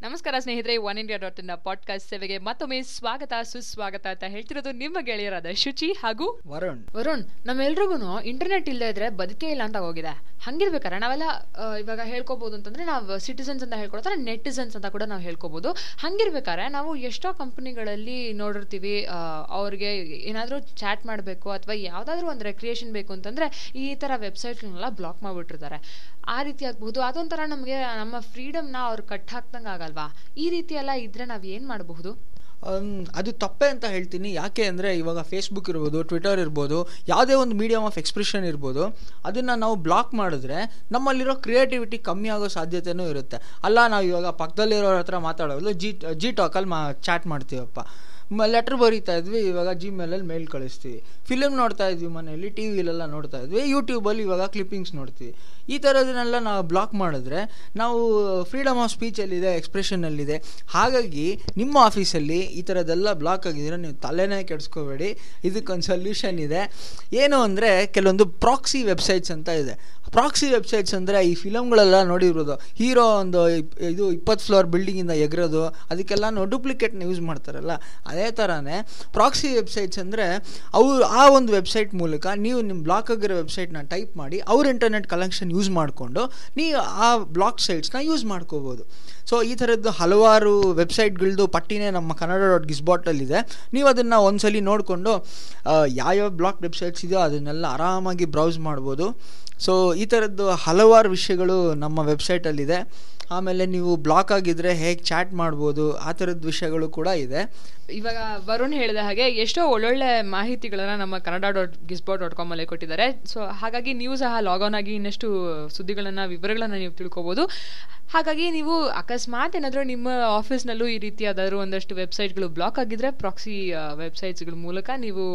ನಮಸ್ಕಾರ ಸ್ನೇಹಿತರೆ One India dot in podcast ಸೇವೆಗೆ ಮತ್ತೊಮ್ಮೆ ಸ್ವಾಗತ ಸುಸ್ವಾಗತ ಅಂತ ಹೇಳ್ತಿರೋದು ನಿಮ್ಮ ಗೆಳೆಯರಾದ ಶುಚಿ ಹಾಗೂ ವರುಣ್ ವರುಣ್ ನಮ್ಮೆಲ್ರಿಗೂ ಇಂಟರ್ನೆಟ್ ಇಲ್ಲದೆ ಇದ್ರೆ ಬದುಕೇ ಇಲ್ಲ ಅಂತ ಹೋಗಿದೆ ಹಂಗಿರ್ಬೇಕಾರೆ ನಾವೆಲ್ಲ ಆ, ಇವಾಗ ಹೇಳ್ಕೊಬೋದು ಅಂತಂದ್ರೆ ನಾವು ಸಿಟಿಸನ್ಸ್ ಅಂತ ಹೇಳ್ಕೊಡ್ತಾರೆ ನೆಟಿಸನ್ಸ್ ಅಂತ ಕೂಡ ನಾವು ಹೇಳ್ಕೊಬೋದು ಹಂಗಿರ್ಬೇಕಾರೆ ನಾವು ಎಷ್ಟೋ ಕಂಪನಿಗಳಲ್ಲಿ ನೋಡಿರ್ತೀವಿ ಆ, ಅವ್ರಿಗೆ ಏನಾದರೂ ಚಾಟ್ ಮಾಡಬೇಕು ಅಥವಾ ಯಾವುದಾದ್ರೂ ಒಂದು ರೆಕ್ರಿಯೇಷನ್ ಬೇಕು ಅಂತಂದ್ರೆ ಈ ಥರ ವೆಬ್ಸೈಟ್ಗಳನ್ನೆಲ್ಲ ಬ್ಲಾಕ್ ಮಾಡಿಬಿಟ್ಟಿರ್ತಾರೆ ಆ ರೀತಿ ಆಗ್ಬಹುದು ಅದೊಂಥರ ನಮಗೆ ನಮ್ಮ ಫ್ರೀಡಮ್ನ ಅವ್ರು ಕಟ್ ಹಾಕ್ದಂಗೆ ಆಗಲ್ವಾ ಈ ರೀತಿ ಎಲ್ಲ ಇದ್ರೆ ನಾವು ಏನು ಮಾಡಬಹುದು ಅಮ್, ಅದು ತಪ್ಪೆ ಅಂತ ಹೇಳ್ತೀನಿ ಯಾಕೆ ಅಂದರೆ ಇವಾಗ ಫೇಸ್ಬುಕ್ ಇರ್ಬೋದು ಟ್ವಿಟರ್ ಇರ್ಬೋದು ಯಾವುದೇ ಒಂದು ಮೀಡಿಯಮ್ ಆಫ್ ಎಕ್ಸ್ಪ್ರೆಷನ್ ಇರ್ಬೋದು ಅದನ್ನು ನಾವು ಬ್ಲಾಕ್ ಮಾಡಿದ್ರೆ ನಮ್ಮಲ್ಲಿರೋ ಕ್ರಿಯೇಟಿವಿಟಿ ಕಮ್ಮಿ ಆಗೋ ಸಾಧ್ಯತೆನೂ ಇರುತ್ತೆ ಅಲ್ಲ ನಾವು ಇವಾಗ ಪಕ್ಕದಲ್ಲಿರೋರ ಹತ್ರ ಮಾತಾಡೋದು ಜಿ ಜಿ ಟಾಕಲ್ಲಿ ಮಾ ಚಾಟ್ ಮಾಡ್ತೀವಪ್ಪ ಲೆಟ್ರ್ ಬರೀತಾ ಇದ್ವಿ ಇವಾಗ ಜಿಮೇಲಲ್ಲಿ ಮೇಲ್ ಕಳಿಸ್ತೀವಿ ಫಿಲಿಮ್ ನೋಡ್ತಾ ಇದ್ವಿ ಮನೆಯಲ್ಲಿ ಟಿ ವಿಲೆಲ್ಲ ನೋಡ್ತಾ ಇದ್ವಿ ಯೂಟ್ಯೂಬಲ್ಲಿ ಇವಾಗ ಕ್ಲಿಪ್ಪಿಂಗ್ಸ್ ನೋಡ್ತೀವಿ ಈ ಥರದನ್ನೆಲ್ಲ ನಾವು ಬ್ಲಾಕ್ ಮಾಡಿದ್ರೆ ನಾವು ಫ್ರೀಡಮ್ ಆಫ್ ಸ್ಪೀಚಲ್ಲಿದೆ ಎಕ್ಸ್ಪ್ರೆಷನಲ್ಲಿದೆ ಹಾಗಾಗಿ ನಿಮ್ಮ ಆಫೀಸಲ್ಲಿ ಈ ಥರದ್ದೆಲ್ಲ ಬ್ಲಾಕ್ ಆಗಿದ್ರೆ ನೀವು ತಲೆನೇ ಕೆಡಿಸ್ಕೋಬೇಡಿ ಇದಕ್ಕೊಂದು ಸೊಲ್ಯೂಷನ್ ಇದೆ ಏನು ಅಂದರೆ ಕೆಲವೊಂದು ಪ್ರಾಕ್ಸಿ ವೆಬ್ಸೈಟ್ಸ್ ಅಂತ ಇದೆ ಪ್ರಾಕ್ಸಿ ವೆಬ್ಸೈಟ್ಸ್ ಅಂದರೆ ಈ ಫಿಲಮ್ಗಳೆಲ್ಲ ನೋಡಿರೋದು ಹೀರೋ ಒಂದು ಇಪ್- ಇದು ಇಪ್ಪತ್ತು ಫ್ಲೋರ್ ಬಿಲ್ಡಿಂಗಿಂದ ಎಗರೋದು ಅದಕ್ಕೆಲ್ಲ ಡೂಪ್ಲಿಕೇಟ್ನ ಯೂಸ್ ಮಾಡ್ತಾರಲ್ಲ ಅದೇ ಥರನೇ ಪ್ರಾಕ್ಸಿ ವೆಬ್ಸೈಟ್ಸ್ ಅಂದರೆ ಅವು ಆ ಒಂದು ವೆಬ್ಸೈಟ್ ಮೂಲಕ ನೀವು ನಿಮ್ಮ ಬ್ಲಾಕ್ ಆಗಿರೋ ವೆಬ್ಸೈಟ್ನ ಟೈಪ್ ಮಾಡಿ ಅವ್ರ ಇಂಟರ್ನೆಟ್ ಕಲೆಕ್ಷನ್ ಯೂಸ್ ಮಾಡಿಕೊಂಡು ನೀವು ಆ ಬ್ಲಾಕ್ ಸೈಟ್ಸ್ನ ಯೂಸ್ ಮಾಡ್ಕೋಬೋದು ಸೊ ಈ ಥರದ್ದು ಹಲವಾರು ವೆಬ್ಸೈಟ್ಗಳದ್ದು ಪಟ್ಟಿನೇ ನಮ್ಮ ಕನ್ನಡ ಡಾಟ್ ಗಿಸ್ಬಾಟಲ್ಲಿದೆ ನೀವು ಅದನ್ನು ಒಂದ್ಸಲಿ ನೋಡಿಕೊಂಡು ಯಾವ್ಯಾವ ಬ್ಲಾಕ್ ವೆಬ್ಸೈಟ್ಸ್ ಇದೆಯೋ ಅದನ್ನೆಲ್ಲ ಆರಾಮಾಗಿ ಬ್ರೌಸ್ ಮಾಡ್ಬೋದು ಸೊ ಈ ಥರದ್ದು ಹಲವಾರು ವಿಷಯಗಳು ನಮ್ಮ ವೆಬ್ಸೈಟಲ್ಲಿದೆ ಆಮೇಲೆ ನೀವು ಬ್ಲಾಕ್ ಆಗಿದ್ದರೆ ಹೇಗೆ ಚಾಟ್ ಮಾಡ್ಬೋದು ಆ ಥರದ್ದು ವಿಷಯಗಳು ಕೂಡ ಇದೆ ಇವಾಗ ವರುಣ್ ಹೇಳಿದ ಹಾಗೆ ಎಷ್ಟೋ ಒಳ್ಳೊಳ್ಳೆ ಮಾಹಿತಿಗಳನ್ನ ನಮ್ಮ ಕನ್ನಡ ಡಾಟ್ ಗಿಸ್ಬೋ ಡಾಟ್ ಕಾಮ್ ಅಲ್ಲಿ ಕೊಟ್ಟಿದ್ದಾರೆ ಸೊ ಹಾಗಾಗಿ ನೀವು ಸಹ ಲಾಗ್ ಆಗಿ ಇನ್ನಷ್ಟು ಸುದ್ದಿಗಳನ್ನ ವಿವರಗಳನ್ನ ನೀವು ತಿಳ್ಕೊಬೋದು ಹಾಗಾಗಿ ನೀವು ಅಕಸ್ಮಾತ್ ಏನಾದರೂ ನಿಮ್ಮ ಆಫೀಸ್ನಲ್ಲೂ ಈ ರೀತಿ ಯಾವ್ದಾದ್ರು ಒಂದಷ್ಟು ವೆಬ್ಸೈಟ್ಗಳು ಬ್ಲಾಕ್ ಆಗಿದ್ರೆ ಪ್ರಾಕ್ಸಿ ವೆಬ್ಸೈಟ್ಸ್ಗಳ ಮೂಲಕ ನೀವು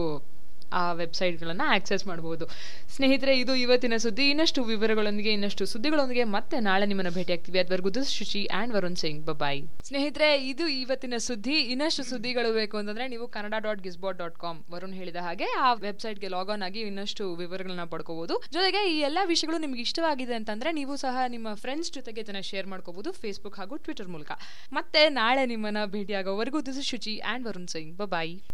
ಆ ವೆಬ್ಸೈಟ್ಗಳನ್ನು ಆಕ್ಸೆಸ್ ಮಾಡಬಹುದು ಸ್ನೇಹಿತರೆ ಇದು ಇವತ್ತಿನ ಸುದ್ದಿ ಇನ್ನಷ್ಟು ವಿವರಗಳೊಂದಿಗೆ ಇನ್ನಷ್ಟು ಸುದ್ದಿಗಳೊಂದಿಗೆ ಮತ್ತೆ ನಾಳೆ ನಿಮ್ಮನ್ನ ಭೇಟಿ ಆಗ್ತೀವಿ ಅದ್ವರೆಗೂ this Shuchi and Varun Singh bye ಸ್ನೇಹಿತರೆ ಇದು ಇವತ್ತಿನ ಸುದ್ದಿ ಇನ್ನಷ್ಟು ಸುದ್ದಿಗಳು ಬೇಕು ಅಂತಂದ್ರೆ ನೀವು Kannada dot Gizbot dot com Varun ಹೇಳಿದ ಹಾಗೆ ಆ ವೆಬ್ಸೈಟ್ಗೆ ಲಾಗ್ ಆನ್ ಆಗಿ ಇನ್ನಷ್ಟು ವಿವರಗಳನ್ನ ಪಡ್ಕೋಬಹುದು ಜೊತೆಗೆ ಈ ಎಲ್ಲ ವಿಷಯಗಳು ನಿಮ್ಗೆ ಇಷ್ಟವಾಗಿದೆ ಅಂತಂದ್ರೆ ನೀವು ಸಹ ನಿಮ್ಮ ಫ್ರೆಂಡ್ಸ್ ಜೊತೆಗೆ ಇದನ್ನ ಶೇರ್ ಮಾಡ್ಕೋಬಹುದು ಫೇಸ್ಬುಕ್ ಹಾಗೂ ಟ್ವಿಟರ್ ಮೂಲಕ ಮತ್ತೆ ನಾಳೆ ನಿಮ್ಮನ್ನ ಭೇಟಿಯಾಗೋವರೆಗೂ this Shuchi and Varun Singh bye